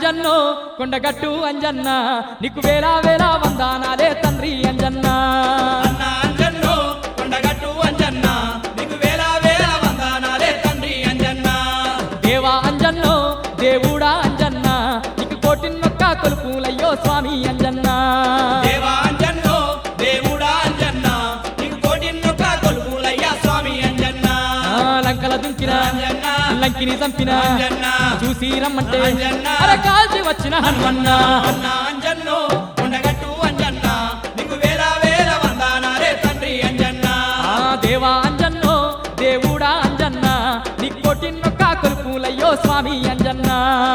అంజన్నో కొండగట్టు అంజన్న నీకు వేలా వేలా వందానాలే తండ్రి అంజన్న అన్న అంజన్నో కొండగట్టు అంజన్న నీకు వేల వేల వందనాలే తండ్రి అంజన్న దేవా అంజన్నో దేవుడా అంజన్న నీకు కోటిన్నొక్క కొలుపులయ్యో స్వామి అంజన్న దేవా అంజన్నో దేవుడా అంజన్న నీకు కోటిన్నొక్క కొలుపులయ్యా స్వామి అంజన్న ఆ, లంకల దుంకిన అంజన్న లంకిని చంపిన అంజన్న చూసి రమ్మంటే అంజన్న. అరే కాల్చి వచ్చిన హనుమన్న అన్న అంజన్నో కొండగట్టు అంజన్న నీకు వేల వేల వందనాలే తండ్రి అంజన్న ఆ దేవా అంజన్నో దేవుడా అంజన్న నీకు కోటిన్నొక్క కొలుపులయ్యో స్వామి అంజన్న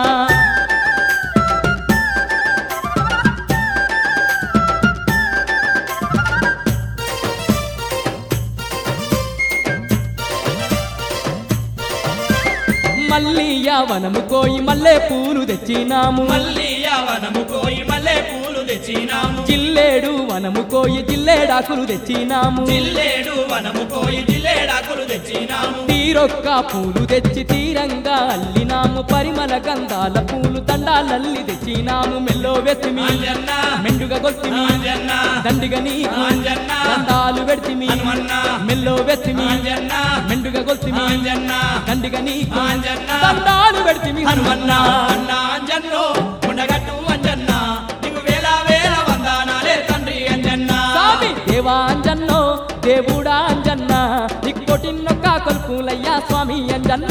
మల్లియ వనము కోయి మల్లె పూలు తెచ్చినాము మళ్ళీ వనము పోయి మల్లె పూలు తెచ్చినాము జిల్లేడు వనము కోయి జిల్లేడాకులు తెచ్చినాము జిల్లేడు వనము పోయి జిల్లేడాకులు తెచ్చినాము తీరొక్క పూలు తెచ్చి తీరంగా అల్లినాము పరిమళ గంధాల పూలు దండాలల్లి తెచ్చినాము మెల్లో వెతిమి అంజన్న మెండుగా గొల్తిమి అంజన్న దండిగా నీకు అంజన్న దండాలు పెడితిమి హనుమన్న మెల్లో వెతిమి అంజన్న మెండుగా గొల్తిమి అంజన్న దండిగా నీకు అంజన్న దండాలు పెడితిమి హనుమన్న హనుమన్న అన్న అంజన్నో కొండగట్టు అంజన్న నీకు వేల వేల వందనాలే తండ్రి అంజన్న స్వామి దేవా అంజన్నో దేవుడా అంజన్న నీకు కొట్టినొక్క కొలుపులయ్యా స్వామి అంజన్న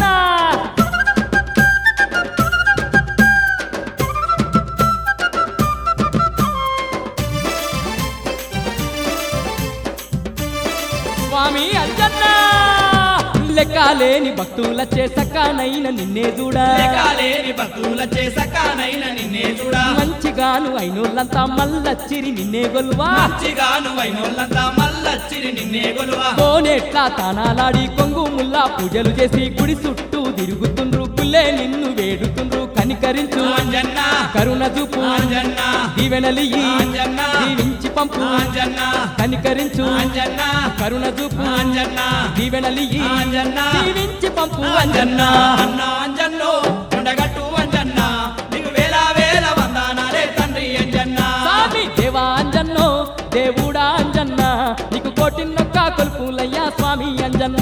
స్వామి అంజన్న లెక్కలేని భక్తులచ్చే సకానైన నిన్నే చూడా లేకాలేని భక్తుల చేసకానైన నిన్నే చూడా మంచిగాను అయినోళ్ళంతా మల్లచ్చిరి నిన్నే గొల్వా మంచిగాను వైనోళ్ళంతా మల్లచ్చిరి నిన్నే గొలువా కోనేట్లా తానాలాడి కొంగు ముల్లా పూజలు చేసి గుడి చుట్టూ తిరుగుతుండ్రు పుల్లే నిన్ను వేడుతుండ్రు కనికరించు అంజన్న కరుణ చూపు అంజన్న దీవెనలియి అంజన్న దీవించి పంపు అంజన్న కనికరించు అంజన్న కరుణ చూపు అంజన్న దీవెనలియి అంజన్న దీవించి పంపు అంజన్న అంజన్న అన్న అంజన్నో కొండగట్టు అంజన్న నీకు వేల వేల వందనాలే తండ్రి అంజన్న స్వామి దేవా అంజన్నో దేవుడా అంజన్న నీకు కోటిన్నొక్క కొలుపులయ్యా స్వామి అంజన్న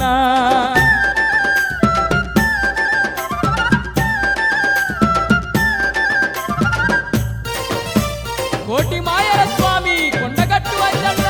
కోటి మాయల స్వామి కొండగట్టు అంజన్న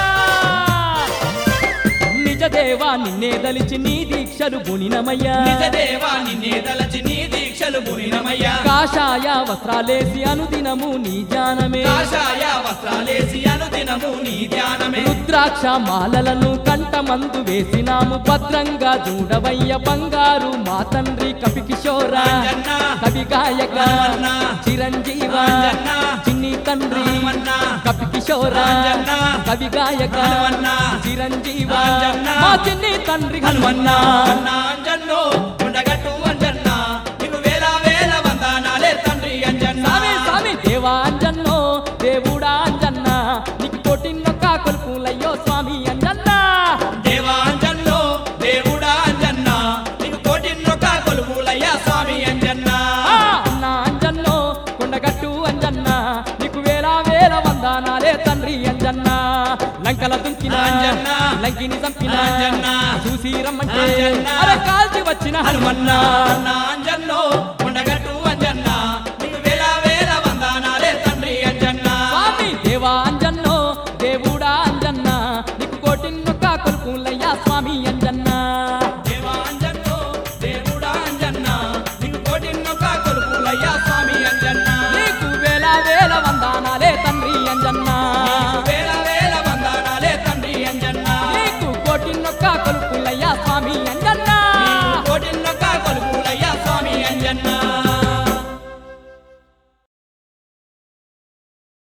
నిజ దేవా నిన్నే దలిచి నీ దీక్షలు గుణినమయ్యా నిజదేవా నిన్నే తలచి నీ దీక్షలు గురినమయ్యా కాషాయ వస్త్రాలేసి అనుదినము నీ జానమే కాషాయ వస్త్రాలేసి అనుదినము నీ ధ్యానమే రుద్రాక్ష మాలలను కంఠమందు వేసినాము భద్రంగా చూడవయ్య బంగారు మా తండ్రి కపి కిషోర అంజన్న కవి గాయక హనుమన్న చిరంజీవ అంజన్న చిన్ని తండ్రి హనుమన్న కపి కిషోర అంజన్న కవి గాయక హనుమన్న చిరంజీవ అంజన్న మా చిన్ని తండ్రి హనుమన్న హనుమన్న అన్న అంజన్నో కొండగట్టు అంజన్న నీకు వేల వేల వందనాలే తండ్రి అంజన్న స్వామి స్వామి దేవా అంజన్నో దేవుడా అంజన్న నీకు కోటిన్నొక్క కొలుపులయ్యో స్వామి అంజన్న దేవా అంజన్నో దేవుడా అంజన్న నీకు కోటిన్నొక్క కొలుపులయ్యా స్వామి అంజన్న ఆ అన్న అంజన్నో కొండగట్టు అంజన్న నీకు వేల వేల వందనాలే తండ్రి అంజన్న లంకల దుంకిన అంజన్న. లంకిని చంపిన అంజన్న. చూసి రమ్మంటే అంజన్న. అరే కాల్చి వచ్చిన హనుమన్న అన్న అంజన్నో